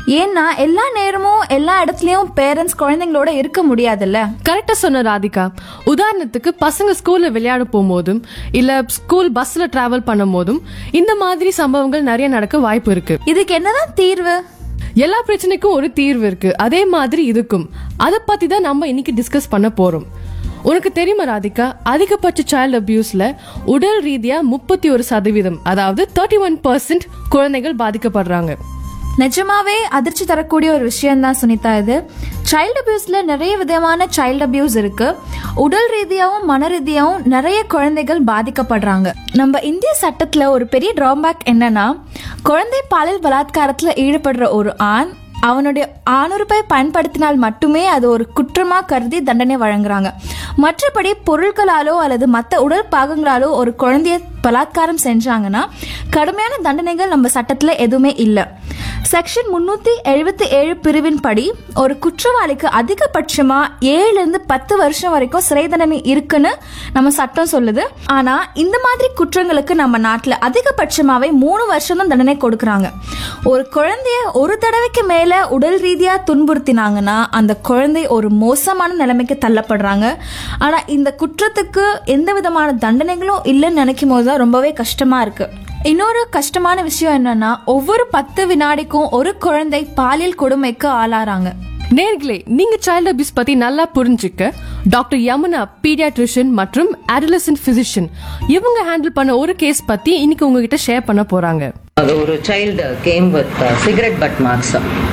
ஏன்னா எல்லா நேரமும் எல்லா இடத்துலயும் பேரண்ட்ஸ் குழந்தைங்களோட இருக்க முடியாதுல்ல கரெக்டா சொன்ன ராதிகா உதாரணத்துக்கு பசங்க ஸ்கூல்ல விளையாட போகும்போதும் இல்ல ஸ்கூல் பஸ்ல டிராவல் பண்ணும் போதும் இந்த மாதிரி சம்பவங்கள் நிறைய நடக்க வாய்ப்பு இருக்கு இதுக்கு என்னதான் தீர்வு எல்லா பிரச்சனைக்கும் ஒரு தீர்வு இருக்கு அதே மாதிரி இதுக்கும் அதை பத்தி தான் நம்ம இன்னைக்கு டிஸ்கஸ் பண்ண போறோம் உனக்கு தெரியுமா ராதிகா அதிகபட்ச சைல்டு அபியூஸ்ல உடல் ரீதியா முப்பத்தி ஒரு சதவீதம் அதாவது தேர்ட்டி ஒன் குழந்தைகள் பாதிக்கப்படுறாங்க நிஜமாவே அதிர்ச்சி தரக்கூடிய ஒரு விஷயம் தான் சுனிதா இது சைல்டு அபியூஸ்ல நிறைய விதமான சைல்டு அபியூஸ் இருக்கு உடல் ரீதியாவும் மன ரீதியாவும் நிறைய குழந்தைகள் பாதிக்கப்படுறாங்க நம்ம இந்திய சட்டத்துல ஒரு பெரிய டிராபேக் என்னன்னா குழந்தை பாலியல் பலாத்காரத்துல ஈடுபடுற ஒரு ஆண் அவனுடைய ஆணுறுப்பை பயன்படுத்தினால் மட்டுமே அது ஒரு குற்றமா கருதி தண்டனை வழங்குறாங்க மற்றபடி பொருட்களாலோ அல்லது மற்ற உடல் பாகங்களாலோ ஒரு குழந்தைய பலாத்காரம் செஞ்சாங்கன்னா கடுமையான தண்டனைகள் நம்ம சட்டத்துல எதுவுமே இல்லை செக்ஷன் முன்னூத்தி எழுபத்தி ஏழு பிரிவின் படி ஒரு குற்றவாளிக்கு அதிகபட்சமா ஏழுல இருந்து பத்து வருஷம் வரைக்கும் சிறை தண்டனை இருக்குன்னு நம்ம சட்டம் சொல்லுது ஆனா இந்த மாதிரி குற்றங்களுக்கு நம்ம நாட்டுல அதிகபட்சமாவே மூணு வருஷம் தான் தண்டனை கொடுக்கறாங்க ஒரு குழந்தைய ஒரு தடவைக்கு மேல உடல் ரீதியா துன்புறுத்தினாங்கன்னா அந்த குழந்தை ஒரு மோசமான நிலைமைக்கு தள்ளப்படுறாங்க ஆனா இந்த குற்றத்துக்கு எந்த விதமான தண்டனைகளும் இல்லைன்னு நினைக்கும் போது தான் ரொம்பவே கஷ்டமா இருக்கு இன்னொரு கஷ்டமான விஷயம் என்னன்னா ஒவ்வொரு பத்து வினாடிக்கும் ஒரு குழந்தை பாலியல் கொடுமைக்கு ஆளாறாங்க நேர்களே நீங்க சைல்டு அபியூஸ் பத்தி நல்லா புரிஞ்சுக்க டாக்டர் யமுனா பீடியாட்ரிஷியன் மற்றும் அடலசன்ட் பிசிஷியன் இவங்க ஹேண்டில் பண்ண ஒரு கேஸ் பத்தி இன்னைக்கு உங்ககிட்ட ஷேர் பண்ண போறாங்க அது ஒரு child game with cigarette butt marks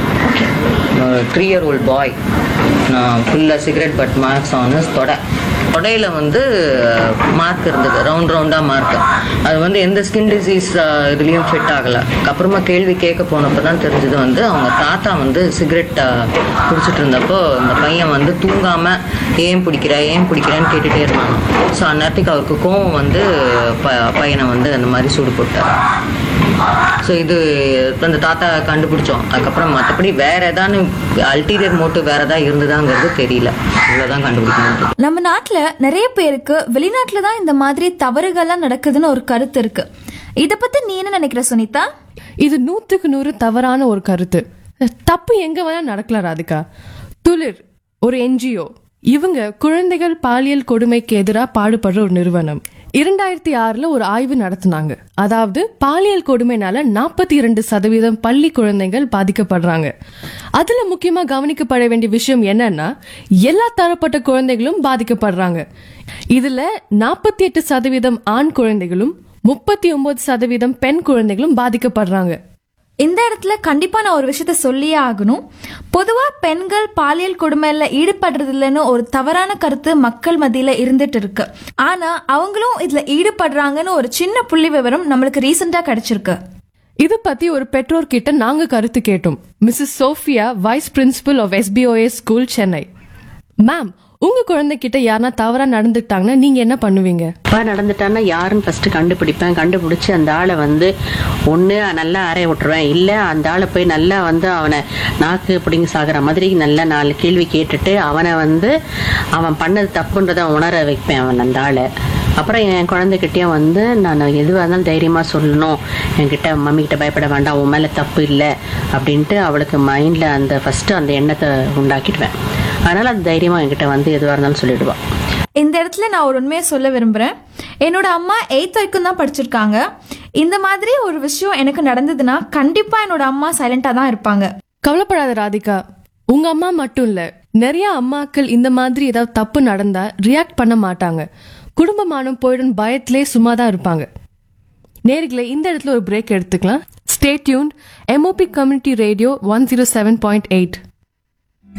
three year old boy ஃபுல்லாக சிகரெட் பட் மார்க்ஸ் ஆன் தொடை தொடையில் வந்து மார்க் இருந்தது ரவுண்ட் ரவுண்டாக மார்க் அது வந்து எந்த ஸ்கின் டிசீஸ் இதுலேயும் ஃபிட் ஆகலை அப்புறமா கேள்வி கேட்க போனப்போ தான் தெரிஞ்சது வந்து அவங்க தாத்தா வந்து சிகரெட் குடிச்சிட்டு இருந்தப்போ இந்த பையன் வந்து தூங்காமல் ஏன் பிடிக்கிற ஏன் பிடிக்கிறேன்னு கேட்டுகிட்டே இருந்தாங்க ஸோ அந்நேரத்துக்கு அவருக்கு கோவம் வந்து ப பையனை வந்து அந்த மாதிரி சூடு போட்டார் ஸோ இது அந்த தாத்தா கண்டுபிடிச்சோம் அதுக்கப்புறம் மற்றபடி வேற ஏதாவது அல்டீரியர் மோட்டிவ் வேற ஏதாவது இருந்ததாங்கிறது தெரியல இவ்வளோதான் கண்டுபிடிக்க முடியும் நம்ம நாட்டுல நிறைய பேருக்கு வெளிநாட்டுல தான் இந்த மாதிரி தவறுகள்லாம் நடக்குதுன்னு ஒரு கருத்து இருக்கு இத பத்தி நீ என்ன நினைக்கிற சுனிதா இது நூத்துக்கு நூறு தவறான ஒரு கருத்து தப்பு எங்க வேணா நடக்கலாம் ராதிகா துளிர் ஒரு என்ஜிஓ இவங்க குழந்தைகள் பாலியல் கொடுமைக்கு எதிராக பாடுபடுற ஒரு நிறுவனம் இரண்டாயிரத்தி ஆறுல ஒரு ஆய்வு நடத்தினாங்க அதாவது பாலியல் கொடுமைனால நாற்பத்தி இரண்டு சதவீதம் பள்ளி குழந்தைகள் பாதிக்கப்படுறாங்க அதுல முக்கியமா கவனிக்கப்பட வேண்டிய விஷயம் என்னன்னா எல்லா தரப்பட்ட குழந்தைகளும் பாதிக்கப்படுறாங்க இதுல நாற்பத்தி எட்டு சதவீதம் ஆண் குழந்தைகளும் முப்பத்தி ஒன்பது சதவீதம் பெண் குழந்தைகளும் பாதிக்கப்படுறாங்க இந்த இடத்துல கண்டிப்பா நான் ஒரு விஷயத்த சொல்லியே ஆகணும் பொதுவா பெண்கள் பாலியல் கொடுமையில ஈடுபடுறது இல்லைன்னு ஒரு தவறான கருத்து மக்கள் மத்தியில இருந்துட்டு இருக்கு ஆனா அவங்களும் இதுல ஈடுபடுறாங்கன்னு ஒரு சின்ன புள்ளி விவரம் நம்மளுக்கு ரீசெண்டா கிடைச்சிருக்கு இது பத்தி ஒரு பெற்றோர் கிட்ட நாங்க கருத்து கேட்டோம் Mrs Sophia vice principal of SPOA school Chennai ma'am உங்க குழந்தைகிட்ட யாருன்னா தவறா நடந்துட்டாங்கன்னா நீங்க என்ன பண்ணுவீங்க தப்பா நடந்துட்டான்னா யாருன்னு ஃபர்ஸ்ட் கண்டுபிடிப்பேன் கண்டுபிடிச்சு அந்த ஆளை வந்து ஒன்று நல்லா அறைய விட்டுருவேன் இல்லை அந்த ஆளை போய் நல்லா வந்து அவனை நாக்கு பிடிங்கி சாகுற மாதிரி நல்லா நாலு கேள்வி கேட்டுட்டு அவனை வந்து அவன் பண்ணது தப்புன்றதை உணர வைப்பேன் அவன் அந்த ஆளை அப்புறம் என் குழந்தைகிட்டயும் வந்து நான் எதுவாக இருந்தாலும் தைரியமாக சொல்லணும் என்கிட்ட மம்மி கிட்ட பயப்பட வேண்டாம் உன் மேலே தப்பு இல்லை அப்படின்ட்டு அவளுக்கு மைண்டில் அந்த ஃபஸ்ட்டு அந்த எண்ணத்தை உண்டாக்கிடுவேன் அதனால் அது தைரியமாக என்கிட்ட வந்து எதுவாக இருந்தாலும் சொல்லிடுவான் இந்த இடத்துல நான் ஒரு உண்மையை சொல்ல விரும்புறேன் என்னோட அம்மா எயித் வரைக்கும் தான் படிச்சிருக்காங்க இந்த மாதிரி ஒரு விஷயம் எனக்கு நடந்ததுன்னா கண்டிப்பா என்னோட அம்மா சைலண்டா தான் இருப்பாங்க கவலைப்படாத ராதிகா உங்க அம்மா மட்டும் இல்ல நிறைய அம்மாக்கள் இந்த மாதிரி ஏதாவது தப்பு நடந்தா ரியாக்ட் பண்ண மாட்டாங்க குடும்பமானம் போயிடும் பயத்திலே சும்மா தான் இருப்பாங்க நேர்களே இந்த இடத்துல ஒரு பிரேக் எடுத்துக்கலாம் stay tune MOP community radio one zero seven point eight